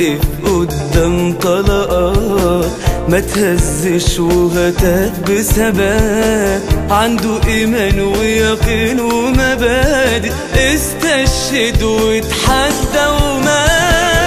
واقف قدام طلقات ما تهزش وهتات بثبات عنده ايمان ويقين ومبادئ استشهد واتحدى ومات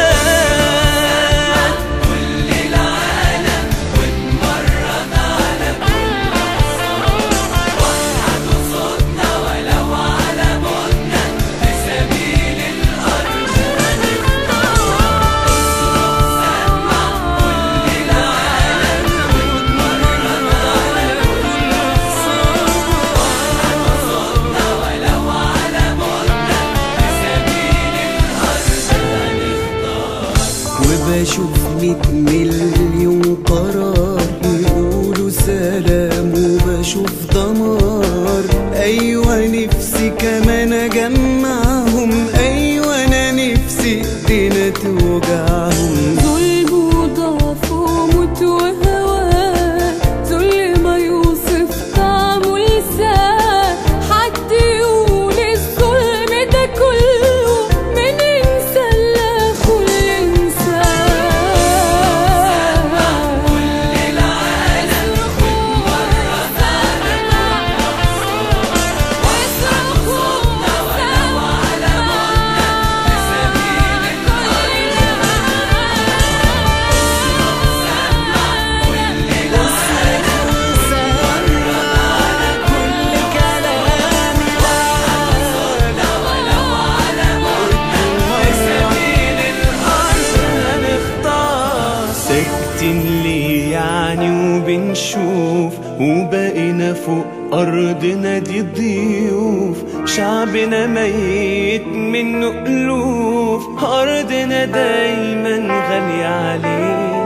وبشوف ميت مليون قرار يقولوا سلام وبشوف دمار ايوه نفسي كمان اجمعهم ايوه انا نفسي ايدينا توجعهم ظلم وضعف وموت وهوان ذل ما يوصف طعمه لسان حد يقول الظلم ده كله من انسان لا كل انسان كل العالم واصرخوا ولو على ساكتين ليه يعني وبنشوف وبقينا فوق أرضنا دي ضيوف شعبنا ميت منه ألوف أرضنا دايما غالية عليه